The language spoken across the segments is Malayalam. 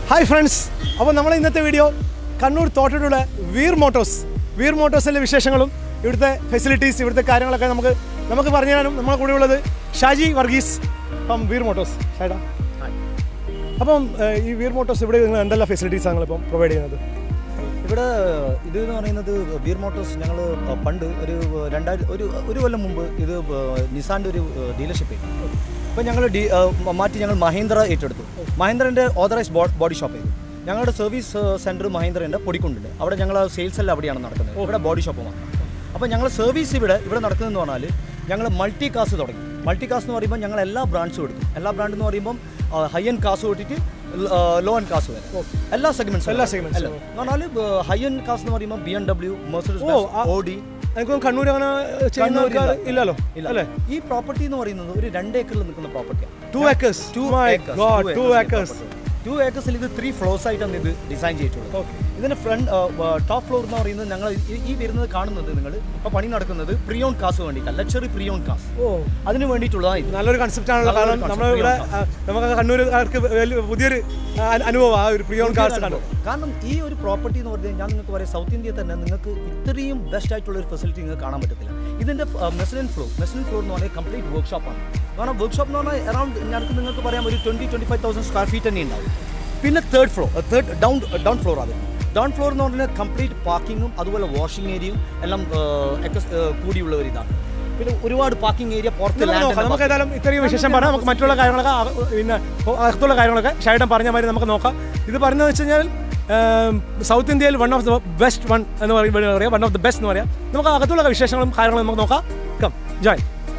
ഹായ് ഫ്രണ്ട്സ് അപ്പോൾ നമ്മൾ ഇന്നത്തെ വീഡിയോ കണ്ണൂർ തോട്ടയുടെ വീർ മോട്ടോഴ്സ് വീർ മോട്ടോഴ്സിൻ്റെ വിശേഷങ്ങളും ഇവിടുത്തെ ഫെസിലിറ്റീസ് ഇവിടുത്തെ കാര്യങ്ങളൊക്കെ നമുക്ക് നമുക്ക് പറഞ്ഞു തരാനും നമ്മളെ കൂടെ ഉള്ളത് ഷാജി വർഗീസ് ഫ്രം വീർ മോട്ടോഴ്സ് ഷാഡാ അപ്പം ഏഹ്, ഈ വീർ മോട്ടോഴ്സ് ഇവിടെ നിങ്ങൾ എന്തെല്ലാം ഫെസിലിറ്റീസ് ആണ് ഇപ്പം പ്രൊവൈഡ് ചെയ്യുന്നത് ഇവിടെ ഇത് എന്ന് പറയുന്നത് വീർ മോട്ടോഴ്സ് ഞങ്ങൾ പണ്ട് ഒരു രണ്ടായിരത്തി ഒരു ഒരു കൊല്ലം മുമ്പ് ഇത് നിസാൻ്റെ ഒരു ഡീലർഷിപ്പ് ചെയ്തു അപ്പോൾ ഞങ്ങൾ ഡി മാറ്റി ഞങ്ങൾ മഹീന്ദ്ര ഏറ്റെടുത്തു മഹീന്ദ്രൻ്റെ ഓതറൈസ് ബോഡി ഷോപ്പ് ചെയ്തു ഞങ്ങളുടെ സർവീസ് സെൻറ്റർ മഹീന്ദ്രൻ്റെ പൊടിക്കുണ്ടുണ്ട് അവിടെ ഞങ്ങൾ സെയിൽസ് എല്ലാം അവിടെയാണ് നടക്കുന്നത് ഇവിടെ ബോഡി ഷോപ്പ് മാത്രം അപ്പോൾ ഞങ്ങൾ സർവീസ് ഇവിടെ ഇവിടെ നടക്കുന്നതെന്ന് പറഞ്ഞാൽ ഞങ്ങൾ മൾട്ടി കാസ് തുടങ്ങി മൾട്ടി കാസ് എന്ന് പറയുമ്പോൾ ഞങ്ങൾ എല്ലാ ബ്രാൻഡ്സും എടുത്തു എല്ലാ ബ്രാൻഡ് എന്ന് പറയുമ്പം ഹൈ എൻഡ് കാസ് തൊട്ടിട്ട് ലോ ആൻഡ് കാസ് വരെ എല്ലാ സെഗ്മെന്റ്സും എല്ലാ segments ഉം. എന്ന് പറഞ്ഞാൽ ഹൈ എൻഡ് കാസ് എന്ന് പറയുമ്പോൾ ബി എം ഡബ്ല്യു മെർസഡസ് ഓ, ആ- ഓഡി എനിക്ക് കണ്ണൂർ അങ്ങനെ ചെയ്യുന്ന ആൾക്കാർ ഇല്ലല്ലോ അല്ലേ ഈ പ്രോപ്പർട്ടി എന്ന് പറയുന്നത് ഒരു രണ്ട് ഏക്കറിൽ നിൽക്കുന്ന പ്രോപ്പർട്ടിയാണ് ടു ഏക്കേഴ്സ് ടു ഗോഡ് ടു ഏക്കേഴ്സ് ടു ഏക്കേഴ്സിൽ ഇത് ത്രീ ഫ്ലോർസ് ആയിട്ടാണ് ഇത് ഡിസൈൻ ചെയ്തിട്ടുള്ളത് Okay. ഇതിന്റെ ഫ്രണ്ട് ടോപ്പ് ഫ്ലോർ എന്ന് പറയുന്നത് ഞങ്ങൾ ഈ- ഈ വരുന്നത് കാണുന്നത് നിങ്ങൾ ഇപ്പോൾ പണി നടക്കുന്നത് പ്രിയോൺ കാസ് വേണ്ടിയിട്ടാണ് ലക്ഷറി പ്രിയോൺ കാസ് ഓ അതിന് വേണ്ടിയിട്ടുള്ളതാണ് ഇത് നല്ലൊരു കൺസെപ്റ്റ് ആണല്ലോ നല്ലൊരു കാരണം concept, നമ്മളിവിടെ പ്രിയോൺ ആ, നമുക്ക് കണ്ണൂരുകാർക്ക് വലിയ പുതിയൊരു ആ, അനുഭവം ആ ഒരു പ്രിയോൺ കാർസ് കണ്ടു കാരണം ഈ ഒരു പ്രോപ്പർട്ടി എന്ന് പറഞ്ഞാൽ ഞാൻ നിങ്ങൾക്ക് പറയാം സൗത്ത് ഇന്ത്യയിൽ തന്നെ നിങ്ങൾക്ക് ഇത്രയും ബെസ്റ്റ് ആയിട്ടുള്ള ഒരു ഫെസിലിറ്റി നിങ്ങൾക്ക് കാണാൻ പറ്റത്തില്ല ഇതിന്റെ മെസ്ലിൻ ഫ്ലോർ മെസ്ലിൻ ഫ്ലോർ എന്ന് പറഞ്ഞാൽ കംപ്ലീറ്റ് വർക്ക്ഷോപ്പാണ് കാരണം വർക്ക്ഷോപ്പ് എന്ന് പറഞ്ഞാൽ അറൗണ്ട് ഞങ്ങൾക്ക് നിങ്ങൾക്ക് പറയാം ഒരു twenty twenty five thousand square feet തന്നെ ഉണ്ടാവും പിന്നെ third floor third down down floor അത് ഡൗൺ ഫ്ലോർ എന്ന് പറഞ്ഞാൽ കംപ്ലീറ്റ് പാർക്കിങ്ങും അതുപോലെ വാഷിംഗ് ഏരിയയും എല്ലാം ഏഹ്, ഒക്കെ ഏഹ്, കൂടിയുള്ള ഒരു ഇതാണ് പിന്നെ ഒരുപാട് പാർക്കിംഗ് ഏരിയ പുറത്ത് നമുക്ക് land നോക്കാം. ഉണ്ട്. നമുക്ക് ഏതായാലും ഇത്രയും വിശേഷം പറയാം നമുക്ക് മറ്റുള്ള കാര്യങ്ങളൊക്കെ അക- പിന്നെ അകത്തുള്ള കാര്യങ്ങളൊക്കെ ഷൈഡൻ പറഞ്ഞ മാതിരി നമുക്ക് നോക്കാം ഇത് പറഞ്ഞതെന്ന് വെച്ച് കഴിഞ്ഞാൽ സൗത്ത് ഇന്ത്യയിൽ one of the best one എന്ന് പറയും പറയാം വൺ ഓഫ് ദ ബെസ്റ്റ് എന്ന് പറയാം നമുക്ക് അകത്തുള്ള വിശേഷങ്ങളും കാര്യങ്ങളും നമുക്ക് നോക്കാം കം ജോയ്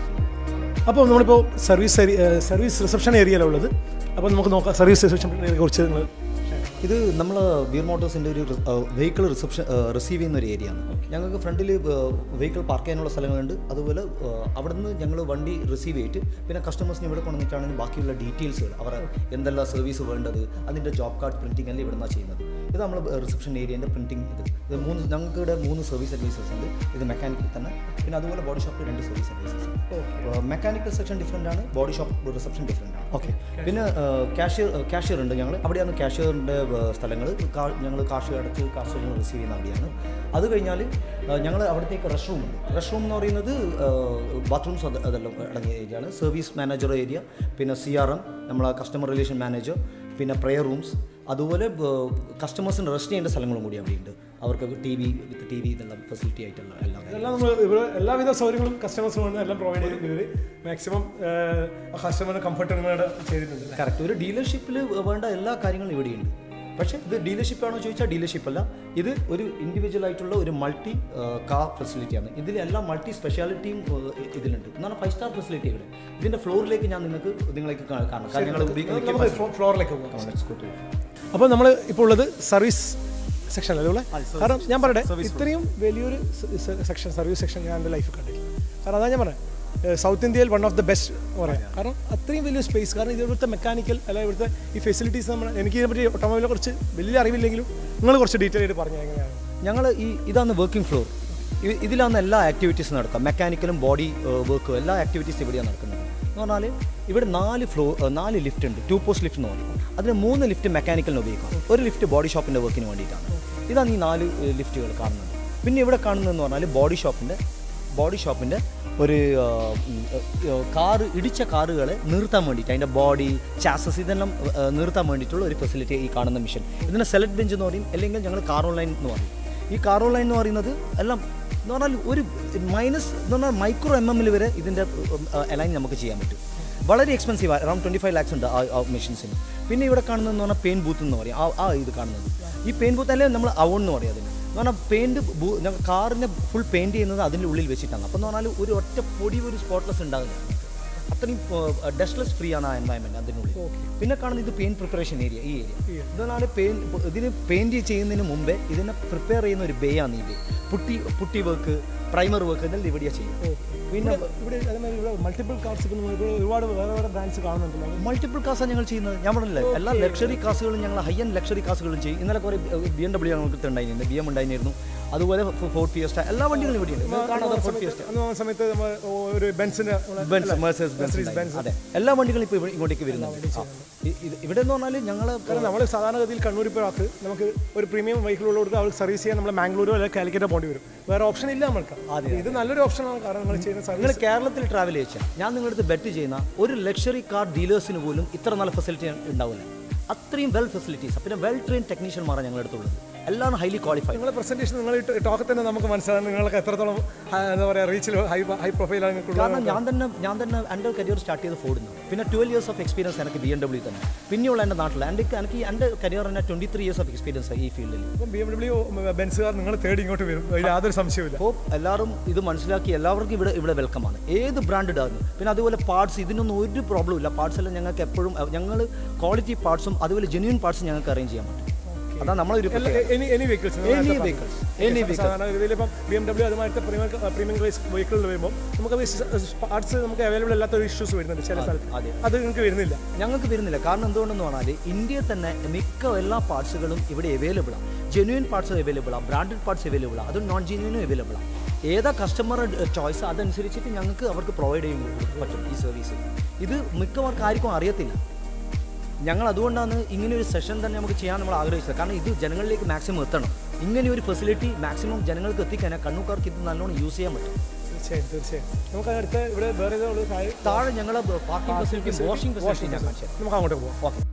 അപ്പോൾ നമ്മളിപ്പോൾ സർവീസ് സർവീസ് റിസപ്ഷൻ ഏരിയയിലാണ് ഉള്ളത് അപ്പോൾ നമുക്ക് നോക്കാം സർവീസ് റിസപ്ഷൻ ഏരിയയെ കുറിച്ച് നിങ്ങൾ ഇത് നമ്മൾ വീർ മോട്ടോഴ്സിൻ്റെ ഒരു വെഹിക്കിൾ റിസപ്ഷൻ റിസീവ് ചെയ്യുന്ന ഒരു ഏരിയ ആണ് ഞങ്ങൾക്ക് ഫ്രണ്ടിൽ വെഹിക്കിൾ പാർക്ക് ചെയ്യാനുള്ള സ്ഥലങ്ങളുണ്ട് അതുപോലെ അവിടെ നിന്ന് ഞങ്ങൾ വണ്ടി റിസീവ് ചെയ്തിട്ട് പിന്നെ കസ്റ്റമേഴ്സിന് ഇവിടെ കൊണ്ടുവന്നിട്ടാണ് ബാക്കിയുള്ള ഡീറ്റെയിൽസുകൾ അവർ എന്തെല്ലാം സർവീസ് വേണ്ടത് അതിൻ്റെ ജോബ് കാർഡ് പ്രിൻറ്റിംഗ് എല്ലാം ഇവിടെ നിന്നാണ് ചെയ്യുന്നത് ഇത് നമ്മൾ റിസപ്ഷൻ ഏരിയൻ്റെ പ്രിൻറ്റിംഗ് ഇത് ഇത് മൂന്ന് ഞങ്ങൾക്ക് ഇവിടെ മൂന്ന് സർവീസ് സർവീസസ് ഉണ്ട് ഇത് മെക്കാനിക്കൽ തന്നെ പിന്നെ അതുപോലെ ബോഡി ഷോപ്പിൽ രണ്ട് സർവീസ് സർവീസസ് ഉണ്ട് മെക്കാനിക്കൽ സെക്ഷൻ ഡിഫറെൻ്റ് ആണ് ബോഡി ഷോപ്പ് റിസപ്ഷൻ ഡിഫറെൻ്റ് ആണ് ഓക്കെ പിന്നെ ക്യാഷ്യർ ക്യാഷ്യർ ഉണ്ട് ഞങ്ങൾ അവിടെയാണ് ക്യാഷ്യറിൻ്റെ സ്ഥലങ്ങൾ ഞങ്ങൾ കാശ് അടച്ച് കാശ് റിസീവ് ചെയ്യുന്ന അവിടെയാണ് അത് കഴിഞ്ഞാൽ ഞങ്ങൾ അവിടത്തേക്ക് റെസ്റ്റ് റൂം ഉണ്ട് റെസ്റ്റ് റൂം എന്ന് പറയുന്നത് ബാത്റൂംസ് അത് അതെല്ലാം അടങ്ങിയ ഏരിയ ആണ് സർവീസ് മാനേജർ ഏരിയ പിന്നെ സി ആർ എം നമ്മളെ കസ്റ്റമർ റിലേഷൻ മാനേജർ പിന്നെ പ്രെയർ റൂംസ് അതുപോലെ കസ്റ്റമേഴ്സിന് റെസ്റ്റ് ചെയ്യേണ്ട സ്ഥലങ്ങളും കൂടി അവിടെയുണ്ട് അവർക്ക് T V with T V ഇതെല്ലാം ഫെസിലിറ്റി ആയിട്ടുള്ള എല്ലാം എല്ലാം നമ്മൾ ഇവിടെ എല്ലാവിധ സൗകര്യങ്ങളും കസ്റ്റമേഴ്സിന് വേണ്ടി എല്ലാം പ്രൊവൈഡ് ചെയ്തിട്ടുണ്ട് മാക്സിമം കസ്റ്റമറിന് കംഫർട്ട് ചെയ്തിട്ടുണ്ട് കറക്റ്റ് ഒരു ഡീലർഷിപ്പിൽ വേണ്ട എല്ലാ കാര്യങ്ങളും ഇവിടെയുണ്ട് പക്ഷേ ഇത് ഡീലർഷിപ്പ് ആണോ ചോദിച്ചാൽ ഡീലർഷിപ്പ് അല്ല ഇത് ഒരു ഇൻഡിവിജ്വൽ ആയിട്ടുള്ള ഒരു മൾട്ടി കാർ ഫെസിലിറ്റിയാണ് ഇതിൽ എല്ലാ മൾട്ടി സ്പെഷ്യാലിറ്റിയും ഇതിലുണ്ട് എന്നാണ് ഫൈവ് സ്റ്റാർ ഫെസിലിറ്റി ഇവിടെ ഇതിൻ്റെ ഫ്ലോറിലേക്ക് ഞാൻ നിങ്ങൾക്ക് നിങ്ങളേക്ക് കാ- കാണാം കാരണം ഞങ്ങൾ ഉപയോഗിക്കുന്ന ഫ്ലോറിലേക്ക് പോകാം അപ്പോൾ നമ്മൾ ഇപ്പോൾ ഉള്ളത് സർവീസ് സെക്ഷൻ അല്ലേ ഉള്ളത് കാരണം ഞാൻ പറയട്ടെ ഇത്രയും വലിയൊരു സെക്ഷൻ സർവീസ് സെക്ഷൻ ഞാൻ എൻ്റെ ലൈഫിൽ കണ്ടില്ല കാരണം അതാ ഞാൻ പറഞ്ഞത് സൗത്ത് ഇന്ത്യയിൽ വൺ ഓഫ് ദ ബെസ്റ്റ് എന്ന് പറയാം കാരണം അത്രയും വലിയ സ്പേസ് കാരണം ഇത് ഇവിടുത്തെ മെക്കാനിക്കൽ അല്ലെങ്കിൽ ഇവിടുത്തെ ഈ ഫെസിലിറ്റീസ് നമ്മൾ എനിക്ക് ഇതിനെപ്പറ്റി ഓട്ടോമൊബൈലിനെ കുറിച്ച് വലിയ അറിവില്ലെങ്കിലും നിങ്ങൾ കുറച്ച് ഡീറ്റെയിൽ ആയിട്ട് പറഞ്ഞാൽ എങ്ങനെയാണ് ഞങ്ങൾ ഈ ഇതാണ് വർക്കിംഗ് ഫ്ലോർ ഇതിലാണ് എല്ലാ ആക്ടിവിറ്റീസും നടക്കുക മെക്കാനിക്കലും ബോഡി വർക്കും എല്ലാ ആക്ടിവിറ്റീസും ഇവിടെയാണ് നടക്കുന്നത് എന്ന് പറഞ്ഞാൽ ഇവിടെ നാല് ഫ്ലോർ നാല് ലിഫ്റ്റ് ഉണ്ട് ടു പോസ്റ്റ് ലിഫ്റ്റ് എന്ന് പറയും അതിന് മൂന്ന് ലിഫ്റ്റ് മെക്കാനിക്കലിന് ഉപയോഗിക്കാം ഒരു ലിഫ്റ്റ് ബോഡി ഷോപ്പിൻ്റെ വർക്കിന് വേണ്ടിയിട്ടാണ് ഇതാണ് ഈ നാല് ലിഫ്റ്റുകൾ കാണുന്നത് പിന്നെ ഇവിടെ കാണുന്നതെന്ന് പറഞ്ഞാൽ ബോഡി ഷോപ്പിൻ്റെ ബോഡി ഷോപ്പിൻ്റെ ഒരു കാറ് ഇടിച്ച കാറുകളെ നിർത്താൻ വേണ്ടിയിട്ട് അതിൻ്റെ ബോഡി ചാസസ് ഇതെല്ലാം ആ, നിർത്താൻ വേണ്ടിയിട്ടുള്ള ഒരു ഫെസിലിറ്റി ഈ കാണുന്ന മിഷൻ ഇതിനെ സെലക്ട് ബെഞ്ച് എന്ന് പറയും അല്ലെങ്കിൽ ഞങ്ങൾ കാർ ഓൺലൈൻ എന്ന് പറയും ഈ കാർ ഓൺലൈൻ എന്ന് പറയുന്നത് എല്ലാം എന്ന് പറഞ്ഞാൽ ഒരു മൈനസ് എന്ന് പറഞ്ഞാൽ മൈക്രോ എം എമ്മിൽ വരെ ഇതിൻ്റെ അലൈൻ നമുക്ക് ചെയ്യാൻ പറ്റും വളരെ expensive around twenty five lakhs ഉണ്ട് ആ മെഷീൻസിന് പിന്നെ ഇവിടെ കാണുന്നതെന്ന് പറഞ്ഞാൽ പെയിൻ ബൂത്ത് എന്ന് പറയും ആ ആ ഇത് കാണുന്നത് ഈ പെയിൻ ബൂത്ത് അല്ലെങ്കിൽ നമ്മൾ അവൺ എന്ന് പറയും അതിന് എന്ന് പറഞ്ഞാൽ പെയിൻറ്റ് ഞങ്ങൾ കാറിനെ ഫുൾ പെയിൻറ്റ് ചെയ്യുന്നത് അതിൻ്റെ ഉള്ളിൽ വെച്ചിട്ടാണ് അപ്പോൾ എന്ന് പറഞ്ഞാൽ ഒരു ഒറ്റ പൊടി ഒരു സ്പോട്ട്ലെസ് ഉണ്ടാകില്ല അത്രയും ഡസ്റ്റ്ലെസ് ഫ്രീ ആണ് ആ എൻവയൺമെൻറ്റ് അതിനുള്ളിൽ പിന്നെ കാണുന്നത് ഇത് പെയിൻ പ്രിപ്പറേഷൻ ഏരിയ ഈ ഏരിയ ഇതാണ് പെയിൻ ഇതിന് പെയിൻറ്റ് ചെയ്യുന്നതിന് മുമ്പേ ഇതിനെ പ്രിപ്പയർ ചെയ്യുന്ന ഒരു ബേ ആണ് ഈ bay putty putty work primer work ഇതെല്ലാം ഇവിടെയാണ് ചെയ്യും പിന്നെ ഇവിടെ ഇവിടെ അതേമാതിരി ഇവിടെ മൾട്ടിപ്പിൾ കാർസ് ഇപ്പം നമ്മൾ ഇവിടെ ഒരുപാട് വേറെ വേറെ ബ്രാൻഡ്സ് കാണുന്നുണ്ടല്ലോ മൾട്ടിപ്പിൾ കാസാണ് ഞങ്ങൾ ചെയ്യുന്നത് ഞാൻ പറഞ്ഞില്ലേ എല്ലാ ലക്ഷറി കാസുകളും ഞങ്ങൾ ഹൈ ആൻഡ് ലക്ഷറി കാസുകളും ചെയ്യും ഇന്നലെ കുറേ ബി എം ഡബ്ല്യൂ ഞങ്ങൾക്ക് ഉണ്ടായിരുന്നു ബി എം ഉണ്ടായിരുന്നു അതുപോലെ ഫോർട്ട് ഫിയസ്റ്റ എല്ലാ വണ്ടികളും ഇവിടെയുണ്ട് നിങ്ങൾ കാണാതെ ഫോർട്ട് ഫിയസ്റ്റ അന്ന് ആ സമയത്ത് നമ്മൾ ഒരു ബെൻസിന്റെ ബെൻസ് മേഴ്സേഴ്സ് ബെൻസ് അതെ എല്ലാ വണ്ടികളും ഇപ്പോൾ ഇങ്ങോട്ടേക്ക് വരുന്നുണ്ട് ആ. ഇ- ഇത് ഇവിടെ എന്ന് പറഞ്ഞാൽ ഞങ്ങൾ കാരണം നമ്മൾ സാധാരണഗതിയിൽ കണ്ണൂർ ഇപ്പോൾ ആൾക്ക് നമുക്ക് ഒരു പ്രീമിയം വെഹിക്കിൾ ഉള്ളവർക്ക് അവർക്ക് സർവീസ് ചെയ്യാൻ നമ്മൾ മാംഗ്ലൂരോ അല്ലെങ്കിൽ കാലിക്കറ്റോ പോകേണ്ടി വരും വേറെ ഓപ്ഷൻ ഇല്ല നമ്മൾക്ക് ഇത് നല്ലൊരു ഓപ്ഷനാണ് കാരണം നമ്മൾ ചെയ്യുന്ന സർവീസ് നിങ്ങൾ കേരളത്തിൽ ട്രാവൽ ചെയ്ച്ചാൽ ഞാൻ നിങ്ങളുടെ ബെറ്റ് ചെയ്യുന്ന ഒരു ലക്ഷറി കാർ ഡീലേഴ്സിന് പോലും ഇത്ര നല്ല ഫെസിലിറ്റി ഉണ്ടാവില്ല അത്രയും വെൽ ഫെസിലിറ്റീസ് പിന്നെ വെൽ ട്രെയിൻ ടെക്നീഷ്യന്മാരാണ് ഞങ്ങളുടെ അടുത്തുള്ളത് എല്ലാം ഹൈലി ക്വാളിഫൈഡ് നിങ്ങളുടെ പ്രസന്റേഷൻ നിങ്ങൾ ടോക്കിൽ തന്നെ നമുക്ക് മനസ്സിലാകും നിങ്ങൾക്ക് എത്രത്തോളം ആ, എന്താ പറയുക റീച്ചിൽ ഹൈ ഹൈ പ്രൊഫൈലാണ് നിങ്ങൾക്കുള്ളത് കാരണം ഞാൻ തന്നെ ഞാൻ തന്നെ എൻ്റെ കരിയർ സ്റ്റാർട്ട് ചെയ്ത് ഫോർഡിൽ പിന്നെ ട്വൽവ് ഇയേഴ്സ് ഓഫ് എക്സ്പീരിയൻസ് എനിക്ക് ബി എം ഡബ്ല്യൂ തന്നെ പിന്നെയുള്ള എൻ്റെ നാട്ടിൽ എൻ്റെ എനിക്ക് എൻ്റെ കരിയർ തന്നെ twenty three years of experience ഈ ഫീൽഡിൽ ഇപ്പം ബി എം ഡബ്ല്യൂ ബെൻസുകാർ നിങ്ങൾ തേടി ഇങ്ങോട്ട് വരും അതിൽ യാതൊരു സംശയമില്ല അപ്പോൾ എല്ലാവരും ഇത് മനസ്സിലാക്കി എല്ലാവർക്കും ഇവിടെ ഇവിടെ വെൽക്കമാണ് ഏത് ബ്രാൻഡ് ആണ് പിന്നെ അതുപോലെ പാർട്സ് ഇതിനൊന്നും ഒരു പ്രോബ്ലം ഇല്ല പാർട്സ് എല്ലാം ഞങ്ങൾക്ക് എപ്പോഴും ഞങ്ങൾ ക്വാളിറ്റി പാർട്സും അതുപോലെ ജെന്യൂൻ പാർട്സും ഞങ്ങൾക്ക് അറേഞ്ച് ചെയ്യാൻ പറ്റും അതാണ് നമ്മളൊരു any any vehicles Any vehicles. Any vehicle. സാധാരണ രീതിയിൽ ഇപ്പം ബി എം ഡബ്ല്യൂ അതുമായിട്ട് പ്രീമിയം പ്രീമിയം റേസ് വെഹിക്കിളിൽ വരുമ്പോൾ നമുക്ക് പാർട്സ് നമുക്ക് അവൈലബിൾ അല്ലാത്ത ഒരു ഇഷ്യൂസ് വരുന്നുണ്ട് ചില സ്ഥലത്ത് അതെ. അത് നിങ്ങൾക്ക് വരുന്നില്ല ഞങ്ങൾക്ക് വരുന്നില്ല കാരണം എന്തുകൊണ്ടെന്ന് പറഞ്ഞാൽ ഇന്ത്യയിൽ തന്നെ മിക്ക എല്ലാ പാർട്സുകളും ഇവിടെ അവൈലബിൾ ആണ് ജെന്യൂൻ പാർട്സ് അവൈലബിൾ ആണ് ബ്രാൻഡഡ് പാർട്സ് അവൈലബിൾ ആണ് അതും നോൺ ജെന്യൂനും അവൈലബിൾ ആണ് ഏതാ കസ്റ്റമർ ചോയ്സ് അതനുസരിച്ചിട്ട് ഞങ്ങൾക്ക് അവർക്ക് പ്രൊവൈഡ് ചെയ്യാൻ പറ്റും ഈ സർവീസ് ഇത് മിക്കവർക്ക് ആർക്കും അറിയത്തില്ല ഞങ്ങൾ അതുകൊണ്ടാണ് ഇങ്ങനെ ഒരു സെഷൻ തന്നെ നമുക്ക് ചെയ്യാൻ നമ്മൾ ആഗ്രഹിച്ചത് കാരണം ഇത് ജനങ്ങളിലേക്ക് മാക്സിമം എത്തണം ഇങ്ങനെ ഒരു ഫെസിലിറ്റി മാക്സിമം ജനങ്ങൾക്ക് എത്തിക്കാൻ കണ്ണൂക്കാർക്ക് ഇത് നല്ലോണം യൂസ് ചെയ്യാൻ പറ്റും തീർച്ചയായും തീർച്ചയായും നമുക്ക് അടുത്ത ഇവിടെ വേറെ ഏതോ ഉള്ള കാര്യം താഴെ ഞങ്ങൾ പാർക്കിംഗ് ഫെസിലിറ്റി വാഷിംഗ് ഫെസിലിറ്റി ഞാൻ കാണിച്ചു തരാം. നമുക്ക് അങ്ങോട്ട് പോകാം ഓക്കെ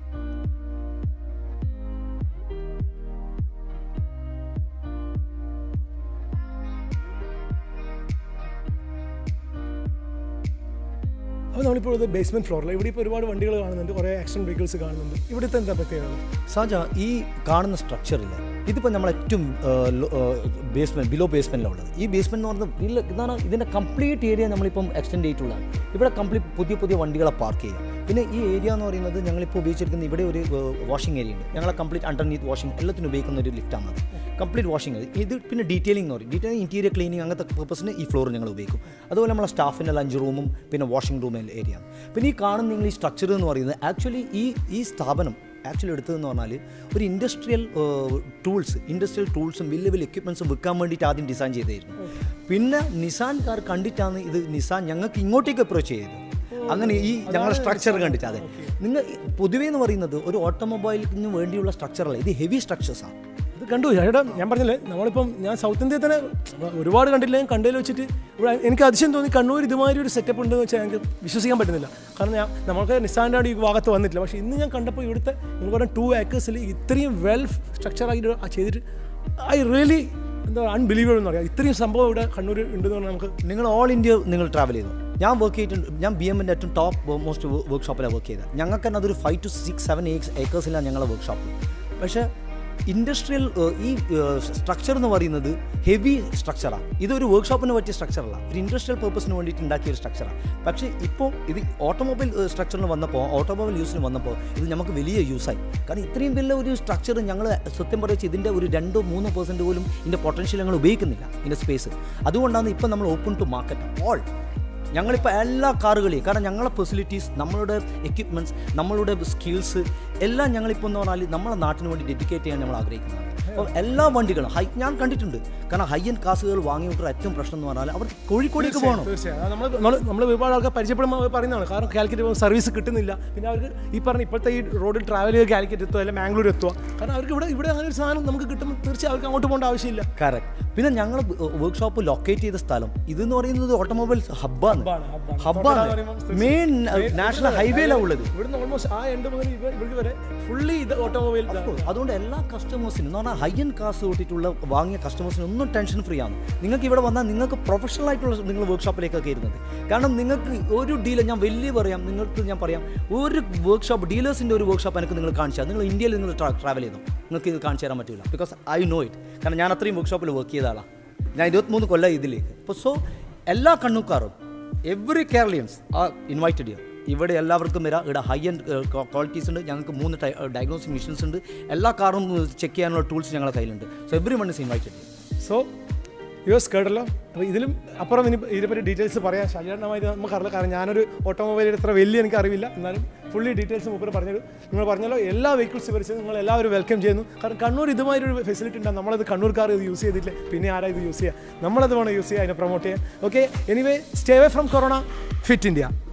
അപ്പോൾ നമ്മളിപ്പോൾ ഇത് ബേസ്മെന്റ് ഫ്ലോറിൽ ഇവിടെ ഇപ്പോൾ ഒരുപാട് വണ്ടികൾ കാണുന്നുണ്ട് കുറേ ആക്ഷൻ വെഹിക്കിൾസ് കാണുന്നുണ്ട് ഇവിടുത്തെ എന്താ പ്രത്യേകത സാജ ഈ കാണുന്ന സ്ട്രക്ചറില്ല ഇതിപ്പോൾ നമ്മൾ ഏറ്റവും ബേസ്മെൻറ്റ് ബിലോ ബേസ്മെൻറ്റിലുള്ളത് ഈ ബേസ്മെൻറ്റ് എന്ന് പറഞ്ഞാൽ ഇതിൽ ഇതാണ് ഇതിൻ്റെ കംപ്ലീറ്റ് ഏരിയ നമ്മളിപ്പം എക്സ്റ്റെൻഡ് ചെയ്തിട്ടുള്ളതാണ് ഇവിടെ കംപ്ലീറ്റ് പുതിയ പുതിയ വണ്ടികളെ പാർക്ക് ചെയ്യാം പിന്നെ ഈ ഏരിയ എന്ന് പറയുന്നത് ഞങ്ങളിപ്പോൾ ഉപയോഗിച്ചിരിക്കുന്ന ഇവിടെ ഒരു വാഷിംഗ് ഏരിയ ഉണ്ട് ഞങ്ങളെ കംപ്ലീറ്റ് അണ്ടർനീത്ത് വാഷിംഗ് എല്ലാത്തിനും ഉപയോഗിക്കുന്ന ഒരു ലിഫ്റ്റാണ് അത് കംപ്ലീറ്റ് വാഷിംഗ് ഇത് പിന്നെ ഡീറ്റെയിലിംഗ് എന്ന് പറയും ഡീറ്റെയിലിംഗ് ഇൻറ്റീരിയർ ക്ലീനിങ് അങ്ങനത്തെ പർപ്പസിന് ഈ ഫ്ലോർ ഞങ്ങൾ ഉപയോഗിക്കും അതുപോലെ നമ്മളെ സ്റ്റാഫിൻ്റെ ലഞ്ച് റൂമും പിന്നെ വാഷിംഗ് റൂം ഏരിയ പിന്നെ ഈ കാണുന്ന നിങ്ങൾ ഈ സ്ട്രക്ചർ എന്ന് പറയുന്നത് ആക്ച്വലി ഈ ഈ സ്ഥാപനം ആക്ച്വലി എടുത്തതെന്ന് പറഞ്ഞാൽ ഒരു ഇൻഡസ്ട്രിയൽ ടൂൾസ് ഇൻഡസ്ട്രിയൽ ടൂൾസും വലിയ വലിയ എക്യുപ്മെൻസും വിൽക്കാൻ വേണ്ടിയിട്ട് ആദ്യം ഡിസൈൻ ചെയ്തായിരുന്നു പിന്നെ നിസാൻകാർ കണ്ടിട്ടാണ് ഇത് നിസാൻ ഞങ്ങൾക്ക് ഇങ്ങോട്ടേക്ക് അപ്രോച്ച് ചെയ്തത് അങ്ങനെ ഈ ഞങ്ങളുടെ സ്ട്രക്ചർ കണ്ടിട്ട് അതെ നിങ്ങൾ പൊതുവേ എന്ന് പറയുന്നത് ഒരു ഓട്ടോമൊബൈലിന് വേണ്ടിയുള്ള സ്ട്രക്ചറല്ല ഇത് ഹെവി സ്ട്രക്ചേഴ്സാണ് ഇത് കണ്ടു ചേട്ടാ ഞാൻ പറഞ്ഞില്ലേ നമ്മളിപ്പം ഞാൻ സൗത്ത് ഇന്ത്യയിൽ തന്നെ ഒരുപാട് കണ്ടില്ല ഞാൻ കണ്ടതിൽ വെച്ചിട്ട് ഇവിടെ എനിക്ക് അതിശയം തോന്നി കണ്ണൂർ ഇതുമാതിരി ഒരു സെറ്റപ്പ് ഉണ്ടെന്ന് വെച്ചാൽ ഞങ്ങൾക്ക് വിശ്വസിക്കാൻ പറ്റുന്നില്ല കാരണം ഞാൻ നമ്മൾക്ക് നിസാൻ്റെ ഈ ഭാഗത്ത് വന്നിട്ടില്ല പക്ഷേ ഇന്ന് ഞാൻ കണ്ടപ്പോൾ ഇവിടുത്തെ നിങ്ങൾ പറഞ്ഞ ടു ഏക്കേഴ്സിൽ ഇത്രയും വെൽ സ്ട്രക്ചറായിട്ട് ചെയ്തിട്ട് ഐ റിയലി എന്താ അൺബിലീവബിൾ എന്ന് പറയാം ഇത്രയും സംഭവം ഇവിടെ കണ്ണൂർ ഉണ്ടെന്ന് പറഞ്ഞാൽ നമുക്ക് നിങ്ങൾ ഓൾ ഇന്ത്യ നിങ്ങൾ ട്രാവൽ ചെയ്തു ഞാൻ വർക്ക് ചെയ്തിട്ടുണ്ട് ഞാൻ ബി എമ്മിൻ്റെ ഏറ്റവും ടോപ്പ് മോസ്റ്റ് വർക്ക് ഷോപ്പിലാണ് വർക്ക് ചെയ്തത് ഞങ്ങൾക്ക് തന്നെ അതൊരു five two six seven eight ഏക്കേഴ്സിലാണ് ഞങ്ങളെ വർക്ക് ഷോപ്പ് പക്ഷേ ഇൻഡസ്ട്രിയൽ ഈ സ്ട്രക്ചർ എന്ന് പറയുന്നത് ഹെവി സ്ട്രക്ചറാണ് ഇതൊരു വർക്ക്ഷോപ്പിന് പറ്റിയ സ്ട്രക്ചറല്ല ഒരു ഇൻഡസ്ട്രിയൽ പർപ്പസിന് വേണ്ടിയിട്ട് ഉണ്ടാക്കിയ ഒരു സ്ട്രക്ചറാണ് പക്ഷേ ഇപ്പോൾ ഇത് ഓട്ടോമൊബൈൽ സ്ട്രക്ചറിന് വന്നപ്പോൾ ഓട്ടോമൊബൈൽ യൂസിന് വന്നപ്പോൾ ഇത് നമുക്ക് വലിയ യൂസായി കാരണം ഇത്രയും വലിയ ഒരു സ്ട്രക്ചർ ഞങ്ങൾ സത്യം പറയുക ഇതിൻ്റെ ഒരു രണ്ടോ മൂന്നോ പെർസെൻറ്റ് പോലും ഇതിൻ്റെ പൊട്ടൻഷ്യൽ ഞങ്ങൾ ഉപയോഗിക്കുന്നില്ല ഇതിൻ്റെ സ്പേസ് അതുകൊണ്ടാണ് ഇപ്പം നമ്മൾ ഓപ്പൺ ടു മാർക്കറ്റ് ഓൾ ഞങ്ങളിപ്പോൾ എല്ലാ കാറുകളെയും കാരണം ഞങ്ങളുടെ ഫെസിലിറ്റീസ് നമ്മളുടെ എക്യുപ്മെൻറ്റ്സ് നമ്മളുടെ സ്കിൽസ് എല്ലാം ഞങ്ങളിപ്പോൾ എന്ന് പറഞ്ഞാൽ നമ്മളെ നാട്ടിന് വേണ്ടി ഡെഡിക്കേറ്റ് ചെയ്യാൻ നമ്മൾ ആഗ്രഹിക്കുന്നതാണ് അപ്പോൾ എല്ലാ വണ്ടികളും ഹൈ ഞാൻ കണ്ടിട്ടുണ്ട് കാരണം ഹൈ എൻഡ് കാസുകൾ വാങ്ങി വിട്ടുള്ള ഏറ്റവും പ്രശ്നം എന്ന് പറഞ്ഞാൽ അവർക്ക് കോഴിക്കോടേക്ക് പോകണം തീർച്ചയായും നമ്മൾ നമ്മൾ നമ്മൾ ഒരുപാട് ആൾക്കാർ പരിചയപ്പെടുമ്പോൾ അവർ പറയുന്നതാണ് കാരണം കാലിക്കറ്റ് പോകുമ്പോൾ സർവീസ് കിട്ടുന്നില്ല പിന്നെ അവർക്ക് ഈ പറഞ്ഞ ഇപ്പോഴത്തെ ഈ റോഡിൽ ട്രാവൽ ചെയ്ത് കാലിക്കറ്റ് എത്തുക അല്ലെങ്കിൽ മാംഗ്ലൂർ എത്തുക കാരണം അവർക്ക് ഇവിടെ ഇവിടെ അങ്ങനെ ഒരു സാധനം നമുക്ക് കിട്ടുമ്പോൾ തീർച്ചയായും അവർക്ക് അങ്ങോട്ട് പോകേണ്ട ആവശ്യമില്ല കറക്റ്റ് പിന്നെ ഞങ്ങൾ വർക്ക്ഷോപ്പ് ലൊക്കേറ്റ് ചെയ്ത സ്ഥലം ഇതെന്ന് പറയുന്നത് ഓട്ടോമൊബൈൽ ഹബ്ബാണ് ഹബ്ബാണ്, ഹബ്ബാണ്. ഹബ്ബാണ് തൊട്ടടുത്ത് പറയുമ്പോൾ മെയിൻ നാഷണൽ ഹൈവേയിലാണ് ഉള്ളത് ഇവിടുന്ന് ഓൾമോസ്റ്റ് ആ എൻഡ് മുതൽ ഇവ- ഇവർക്ക് വരെ ഫുള്ളി ഇത് ഓട്ടോമൊബൈൽ അതുകൊണ്ട് എല്ലാ കസ്റ്റമേഴ്സിനും എന്ന് പറഞ്ഞാൽ ഹൈ എൻഡ് കാസ് തൊട്ടിട്ടുള്ള വാങ്ങിയ കസ്റ്റമേഴ്സിനും ഒന്നും ടെൻഷൻ ഫ്രീ ആണ് നിങ്ങൾക്ക് ഇവിടെ വന്നാൽ നിങ്ങൾക്ക് പ്രൊഫഷണൽ ആയിട്ടുള്ള നിങ്ങൾ വർക്ക്ഷോപ്പിലേക്കൊക്കെ ഇരുന്നത് കാരണം നിങ്ങൾക്ക് ഒരു ഡീലർ ഞാൻ വലിയ പറയാം നിങ്ങൾക്ക് ഞാൻ പറയാം ഒരു വർക്ക്ഷോപ്പ് ഡീലേഴ്സിൻ്റെ ഒരു വർക്ക്ഷോപ്പ് എനിക്ക് നിങ്ങൾ കാണിച്ചാൽ നിങ്ങൾ ഇന്ത്യയിൽ നിങ്ങൾ ട്രാവൽ ചെയ്തു നിങ്ങൾക്ക് ഇത് കാണിച്ചു തരാൻ പറ്റില്ല ബിക്കോസ് ഐ നോ ഇറ്റ് കാരണം ഞാൻ അത്രയും വർക്ക്ഷോപ്പിൽ വർക്ക് ചെയ്ത ആളാണ് ഞാൻ ഇരുപത്തിമൂന്ന് കൊല്ലം ഇതിലേക്ക് അപ്പോൾ സോ എല്ലാ കണ്ണൂക്കാരും എവറി കേരളീയൻസ് ആർ ഇൻവൈറ്റഡ് യു ഇവിടെ എല്ലാവർക്കും വരാം ഇവിടെ ഹൈ എൻഡ് ക്വാളിറ്റീസ് ഉണ്ട് ഞങ്ങൾക്ക് മൂന്ന് ഡയഗ്നോസിക് മെഷീൻസ് ഉണ്ട് എല്ലാ കാറും ചെക്ക് ചെയ്യാനുള്ള ടൂൾസ് ഞങ്ങളുടെ കയ്യിലുണ്ട് so every one is invited so us കേട്ടല്ലോ അപ്പോൾ ഇതിലും അപ്പുറം ഇനി ഇതിനെപ്പറ്റി ഡീറ്റെയിൽസ് പറയാം ശാലിയാണ്ടമായി നമുക്കറിയില്ല കാരണം ഞാനൊരു ഓട്ടോമൊബൈലിൽ ഇത്ര വലിയ എനിക്ക് അറിവില്ല എന്നാലും ഫുള്ളി ഡീറ്റെയിൽസ് മൂപ്പർ പറഞ്ഞത് നിങ്ങൾ പറഞ്ഞല്ലോ എല്ലാ വെഹിക്കിൾസ് വരച്ച് നിങ്ങൾ എല്ലാവരും വെൽക്കം ചെയ്യുന്നു കാരണം കണ്ണൂർ ഇതുമായൊരു ഫെസിലിറ്റി ഉണ്ടാകും നമ്മളത് കണ്ണൂർക്കാർ ഇത് യൂസ് ചെയ്തിട്ടില്ല പിന്നെ ആരാ ഇത് യൂസ് ചെയ്യുക നമ്മളത് വേണം യൂസ് ചെയ്യുക അതിനെ പ്രൊമോട്ട് ചെയ്യാൻ okay anyway stay away from corona fit India